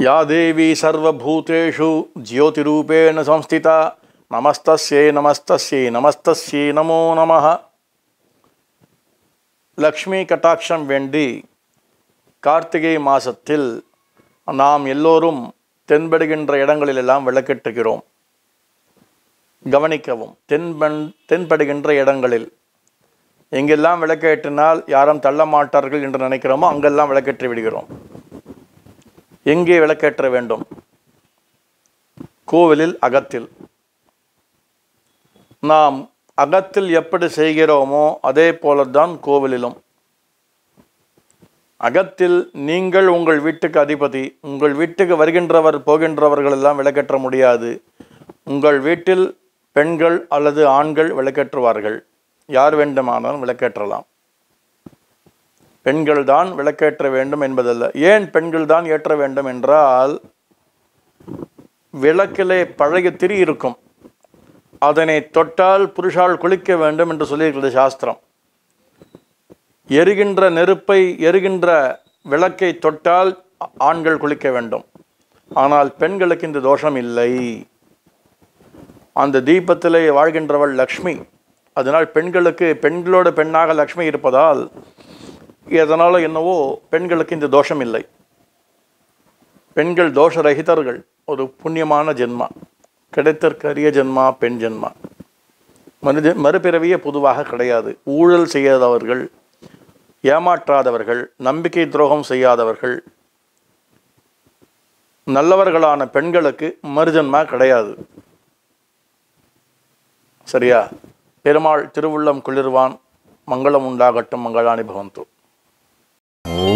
या देवी सर्वभूतेषु ज्योतिरूपेण संस्थिता நமஸ்தஸ்யை நமஸ்தஸ்யை நமஸ்தஸ்யை நமோ நமः லக்ஷ்மி கட்டாட்சம் வேண்டி கார்த்திகை மாசத்தில் நாம் எல்லோரும் தென்படுகின்ற இடங்களிலெல்லாம் விளக்கிட்டுகிறோம் கவனிக்கவும் தென்பன் தென்படுகின்ற இடங்களில் எங்கெல்லாம் விளக்கேற்றினால் யாரும் தள்ள மாட்டார்கள் என்று நினைக்கிறோமோ அங்கெல்லாம் விளக்கேற்றி விடுகிறோம் எங்கே விளக்கேற்ற வேண்டும் கோவிலில் அகத்தில் நாம் அகத்தில் எப்படி செய்கிறோமோ அதே போலத்தான் கோவிலிலும் அகத்தில் நீங்கள் உங்கள் வீட்டுக்கு அதிபதி உங்கள் வீட்டுக்கு வருகின்றவர் போகின்றவர்கள் எல்லாம் விளக்கேற்ற முடியாது உங்கள் வீட்டில் பெண்கள் அல்லது ஆண்கள் விளக்கேற்றுவார்கள் யார் வேண்டுமானாலும் விளக்கேற்றலாம் பெண்கள் தான் விளக்கேற்ற வேண்டும் என்பதல்ல ஏன் பெண்கள் தான் ஏற்ற வேண்டும் என்றால் விளக்கிலே பழைய திரி இருக்கும் அதனை தொட்டால் புருஷால் குளிக்க வேண்டும் என்று சொல்லியிருக்கிறது சாஸ்திரம் எரிகின்ற நெருப்பை எரிகின்ற விளக்கை தொட்டால் ஆண்கள் குளிக்க வேண்டும் ஆனால் பெண்களுக்கு இந்த தோஷம் இல்லை அந்த தீபத்திலே வாழ்கின்றவள் லக்ஷ்மி அதனால் பெண்களுக்கு பெண்களோட பெண்ணாக லக்ஷ்மி இருப்பதால் எதனால என்னவோ பெண்களுக்கு இந்த தோஷம் இல்லை பெண்கள் தோஷரகிதர்கள் ஒரு புண்ணியமான ஜென்மா கிடைத்தற்கரிய ஜென்மா பெண் ஜென்மா மனித மறுபிறவியே பொதுவாக கிடையாது ஊழல் செய்யாதவர்கள் ஏமாற்றாதவர்கள் நம்பிக்கை துரோகம் செய்யாதவர்கள் நல்லவர்களான பெண்களுக்கு மறுஜன்மா கிடையாது சரியா பெருமாள் திருவுள்ளம் குளிர்வான் மங்களம் உண்டாகட்டும் மங்களானி பவந்து